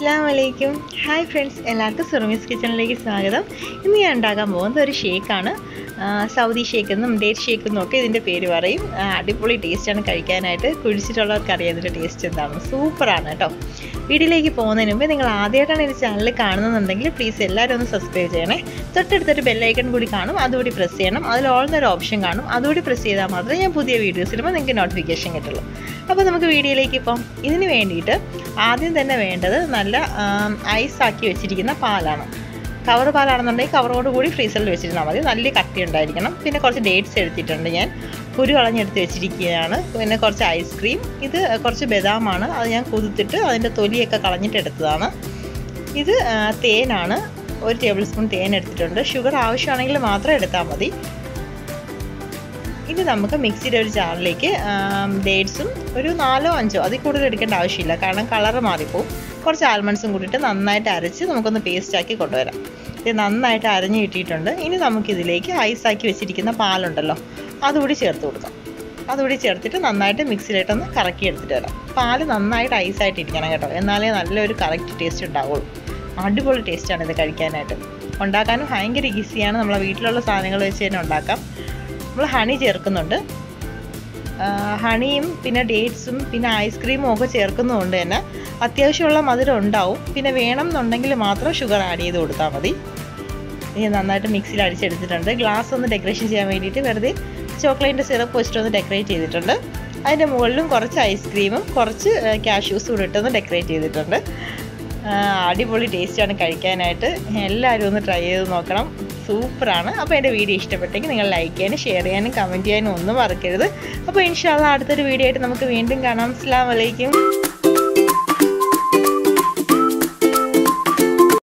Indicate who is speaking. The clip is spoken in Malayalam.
Speaker 1: അസ്സാം വലൈക്കും ഹായ് ഫ്രണ്ട്സ് എല്ലാവർക്കും സുറമീസ് കിച്ചണിലേക്ക് സ്വാഗതം ഇന്ന് ഞാൻ ഉണ്ടാക്കാൻ പോകുന്നത് ഒരു ഷേക്കാണ് സൗദി ഷേക്ക് എന്നും ഡേറ്റ് ഷേക്ക് എന്നും ഒക്കെ ഇതിൻ്റെ പേര് പറയും ആ, അടിപൊളി ടേസ്റ്റാണ് കഴിക്കാനായിട്ട് കുഴിച്ചിട്ടുള്ളവർക്ക് അറിയാം ഇതിൻ്റെ ടേസ്റ്റ് എന്താണെന്ന് സൂപ്പറാണ് കേട്ടോ വീഡിയോയിലേക്ക് പോകുന്നതിന് മുമ്പ് നിങ്ങൾ ആദ്യമായിട്ടാണ് എൻ്റെ ചാനൽ കാണുന്നുണ്ടെങ്കിൽ പ്ലീസ് എല്ലാവരും ഒന്ന് സബ്സ്ക്രൈബ് ചെയ്യണേ തൊട്ടടുത്തൊരു ബെല്ലൈക്കൺ കൂടി കാണും അതുകൂടി പ്രസ് ചെയ്യണം അതിൽ ഓൾന്നൊരു ഓപ്ഷൻ കാണും അതുകൂടി പ്രസ് ചെയ്താൽ മാത്രമേ ഞാൻ പുതിയ വീഡിയോസ് ഇടുമ്പോൾ നിങ്ങൾക്ക് നോട്ടിഫിക്കേഷൻ കിട്ടുള്ളൂ അപ്പോൾ നമുക്ക് വീഡിയോയിലേക്ക് ഇപ്പം ഇതിന് വേണ്ടിയിട്ട് ആദ്യം തന്നെ വേണ്ടത് നല്ല ഐസ് ആക്കി വെച്ചിരിക്കുന്ന പാലാണ് കവർ പാലാണെന്നുണ്ടെങ്കിൽ കവറോട് കൂടി ഫ്രീസറിൽ വെച്ചിരുന്നാൽ മതി നല്ല കട്ടി ഉണ്ടായിരിക്കണം പിന്നെ കുറച്ച് ഡേറ്റ്സ് എടുത്തിട്ടുണ്ട് ഞാൻ കുരു കളഞ്ഞെടുത്ത് വെച്ചിരിക്കുകയാണ് പിന്നെ കുറച്ച് ഐസ്ക്രീം ഇത് കുറച്ച് ബദാമാണ് അത് ഞാൻ കുതിർത്തിട്ട് അതിൻ്റെ തൊലിയൊക്കെ കളഞ്ഞിട്ട് എടുത്തതാണ് ഇത് ആ, തേനാണ് ഒരു ടേബിൾ സ്പൂൺ തേൻ എടുത്തിട്ടുണ്ട് ഷുഗർ ആവശ്യമാണെങ്കിൽ മാത്രം എടുത്താൽ മതി ഇനി നമുക്ക് മിക്സിയുടെ ഒരു ജാറിലേക്ക് ഡേറ്റ്സും ഒരു നാലോ അഞ്ചോ അതിൽ കൂടുതൽ എടുക്കേണ്ട ആവശ്യമില്ല കാരണം കളറ് മാറിപ്പോവും കുറച്ച് ആൽമണ്ട്സും കൂടിയിട്ട് നന്നായിട്ട് അരച്ച് നമുക്കൊന്ന് പേസ്റ്റ് ആക്കി കൊണ്ടുവരാം ഇത് നന്നായിട്ട് അരഞ്ഞ് കിട്ടിയിട്ടുണ്ട് ഇനി നമുക്കിതിലേക്ക് ഐസാക്കി വെച്ചിരിക്കുന്ന പാലുണ്ടല്ലോ അതുകൂടി ചേർത്ത് കൊടുക്കാം അതുകൂടി ചേർത്തിട്ട് നന്നായിട്ട് മിക്സിയിലിട്ടൊന്ന് കറക്കി എടുത്തിട്ട് വരാം പാല് നന്നായിട്ട് ഐസായിട്ട് ഇരിക്കണം കേട്ടോ എന്നാലേ നല്ലൊരു കറക്റ്റ് ടേസ്റ്റ് ഉണ്ടാവുള്ളൂ അടിപൊളി ടേസ്റ്റാണ് ഇത് കഴിക്കാനായിട്ട് ഉണ്ടാക്കാനും ഭയങ്കര ഈസിയാണ് നമ്മളെ വീട്ടിലുള്ള സാധനങ്ങൾ വെച്ച് തന്നെ ഉണ്ടാക്കാം നമ്മൾ ഹണി ചേർക്കുന്നുണ്ട് ആ, ഹണിയും പിന്നെ ഡേറ്റ്സും പിന്നെ ഐസ്ക്രീമും ഒക്കെ ചേർക്കുന്നതുകൊണ്ട് തന്നെ അത്യാവശ്യമുള്ള മധുരം ഉണ്ടാവും പിന്നെ വേണം എന്നുണ്ടെങ്കിൽ മാത്രം ഷുഗർ ആഡ് ചെയ്ത് കൊടുത്താൽ മതി ഇനി നന്നായിട്ട് മിക്സിയിൽ അടിച്ചെടുത്തിട്ടുണ്ട് ഗ്ലാസ് ഒന്ന് ഡെക്കറേഷൻ ചെയ്യാൻ വേണ്ടിയിട്ട് വെറുതെ ചോക്ലേറ്റിൻ്റെ സിറപ്പ് വെച്ചിട്ടൊന്ന് ഡെക്കറേറ്റ് ചെയ്തിട്ടുണ്ട് അതിൻ്റെ മുകളിലും കുറച്ച് ഐസ്ക്രീമും കുറച്ച് കാഷ്യൂസും കൂടെ ഇട്ടൊന്ന് ഡെക്കറേറ്റ് ചെയ്തിട്ടുണ്ട് ആ, അടിപൊളി ടേസ്റ്റാണ് കഴിക്കാനായിട്ട് എല്ലാവരും ഒന്ന് ട്രൈ ചെയ്ത് നോക്കണം സൂപ്പറാണ് അപ്പോൾ എൻ്റെ വീഡിയോ ഇഷ്ടപ്പെട്ടെങ്കിൽ നിങ്ങൾ ലൈക്ക് ചെയ്യാനും ഷെയർ ചെയ്യാനും കമൻറ്റ് ചെയ്യാനും ഒന്നും മറക്കരുത് അപ്പോൾ ഇൻഷാല്ല അടുത്തൊരു വീഡിയോ ആയിട്ട് നമുക്ക് വീണ്ടും കാണാം അസ്സാം വലൈക്കും